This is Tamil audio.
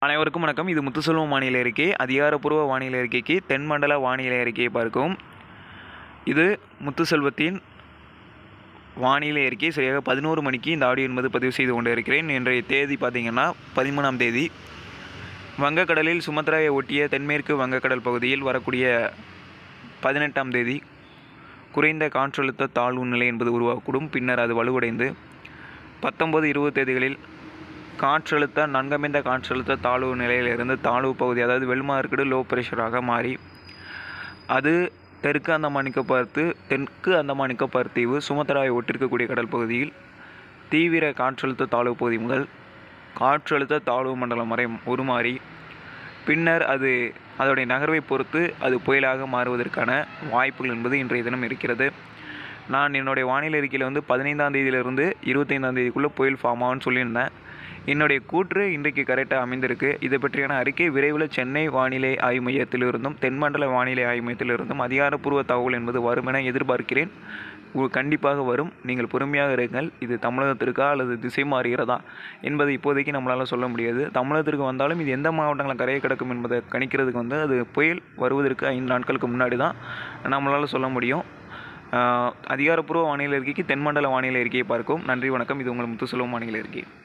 அனைவருக்கும் வணக்கம் இது முத்துசெல்வம் வானிலை அறிக்கை அதிகாரப்பூர்வ வானிலை அறிக்கைக்கு தென்மண்டல வானிலை அறிக்கையை பார்க்கும் இது முத்துசெல்வத்தின் வானிலை அறிக்கை சரியாக பதினோரு மணிக்கு இந்த ஆடியோ என்பது பதிவு செய்து கொண்டு இருக்கிறேன் இன்றைய தேதி பார்த்திங்கன்னா பதிமூணாம் தேதி வங்கக்கடலில் சுமத்ராயை ஒட்டிய தென்மேற்கு வங்கக்கடல் பகுதியில் வரக்கூடிய பதினெட்டாம் தேதி குறைந்த காற்றழுத்த தாழ்வு நிலை என்பது உருவாகக்கூடும் பின்னர் அது வலுவடைந்து பத்தொன்பது இருபது தேதிகளில் காற்றழுத்த நன்கமைந்த காற்றழுத்த தாழ்வு நிலையிலிருந்து தாழ்வு பகுதி அதாவது வெள்மார்க்கடு லோ ப்ரெஷராக மாறி அது தெற்கு அந்தமானிக்க பார்த்து தெற்கு அந்தமானிக்க பார்த்தீவு சுமத்ராவை ஒட்டிருக்கக்கூடிய கடல் பகுதியில் தீவிர காற்றழுத்த தாழ்வு பகுதி முதல் காற்றழுத்த தாழ்வு மண்டலம் வரை உருமாறி பின்னர் அது அதோடைய நகர்வை பொறுத்து அது புயலாக மாறுவதற்கான வாய்ப்புகள் என்பது இன்றைய தினம் இருக்கிறது நான் என்னுடைய வானிலை அறிக்கையில் வந்து பதினைந்தாம் தேதியிலிருந்து இருபத்தைந்தாம் தேதிக்குள்ளே புயல் ஃபார்ம் ஆகும்னு சொல்லியிருந்தேன் என்னுடைய கூற்று இன்றைக்கு கரெக்டாக அமைந்திருக்கு இதை பற்றியான அறிக்கை விரைவில் சென்னை வானிலை ஆய்வு மையத்திலிருந்தும் தென்மண்டல வானிலை ஆய்வு மையத்திலிருந்தும் அதிகாரப்பூர்வ தகவல் என்பது வரும் என எதிர்பார்க்கிறேன் உ- கண்டிப்பாக வரும் நீங்கள் பொறுமையாக இருங்கள் இது தமிழகத்திற்கா அல்லது திசை மாறுகிறதா என்பதை இப்போதைக்கு நம்மளால் சொல்ல முடியாது தமிழகத்திற்கு வந்தாலும் இது எந்த மாவட்டங்களில் கரையை கிடக்கும் என்பதை கணிக்கிறதுக்கு வந்து அது புயல் வருவதற்கு ஐந்து நாட்களுக்கு முன்னாடி தான் நம்மளால் சொல்ல முடியும் ஆஹ் அதிகாரப்பூர்வ வானிலை அறிக்கைக்கு தென்மண்டல வானிலை அறிக்கையை பார்க்கும் நன்றி வணக்கம் இது உங்கள் முத்துசெல்வம் வானிலை அறிக்கை